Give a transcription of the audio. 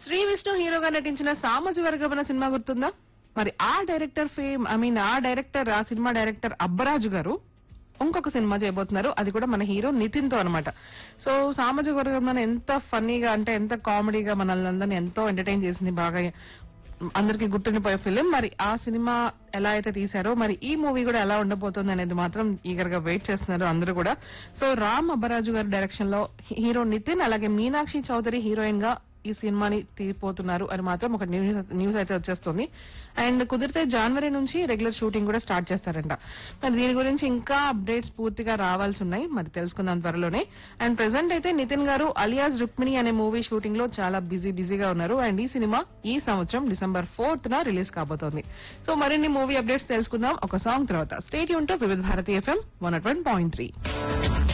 శ్రీ విష్ణు హీరోగా నటించిన సామజవర్గమన సినిమా గుర్తుందా మరి ఆ డైరెక్టర్ ఫేమ్ ఐ మీన్ ఆ డైరెక్టర్ ఆ సినిమా డైరెక్టర్ అబ్బరాజు గారు ఇంకొక సినిమా చేయబోతున్నారు అది కూడా మన హీరో నితిన్ తో అనమాట సో సామాజిక వర్గం ఎంత ఫన్నీగా అంటే ఎంత కామెడీగా మనల్ని అందరినీ ఎంతో ఎంటర్టైన్ చేసింది బాగా అందరికి గుర్తుండిపోయే ఫిలిం మరి ఆ సినిమా ఎలా అయితే తీశారో మరి ఈ మూవీ కూడా ఎలా ఉండబోతుంది అనేది మాత్రం ఈగర్ గా వెయిట్ చేస్తున్నారు అందరూ కూడా సో రామ్ అబ్బరాజు గారి డైరెక్షన్ లో హీరో నితిన్ అలాగే మీనాక్షి చౌదరి హీరోయిన్ గా ఈ సినిమాని తీపోతున్నారు అని మాత్రం ఒక న్యూస్ న్యూస్ అయితే వచ్చేస్తుంది అండ్ కుదిరితే జనవరి నుంచి రెగ్యులర్ షూటింగ్ కూడా స్టార్ట్ చేస్తారంట మరి దీని గురించి ఇంకా అప్డేట్స్ పూర్తిగా రావాల్సి ఉన్నాయి మరి తెలుసుకుందాం త్వరలోనే అండ్ ప్రెసెంట్ అయితే నితిన్ గారు అలియాస్ రుక్మిణి అనే మూవీ షూటింగ్ లో చాలా బిజీ బిజీగా ఉన్నారు అండ్ ఈ సినిమా ఈ సంవత్సరం డిసెంబర్ ఫోర్త్ న రిలీజ్ కాబోతోంది సో మరిన్ని మూవీ అప్డేట్స్ తెలుసుకుందాం ఒక సాంగ్ తర్వాత స్టేట్ యూన్ to Vividh Bharati FM one point three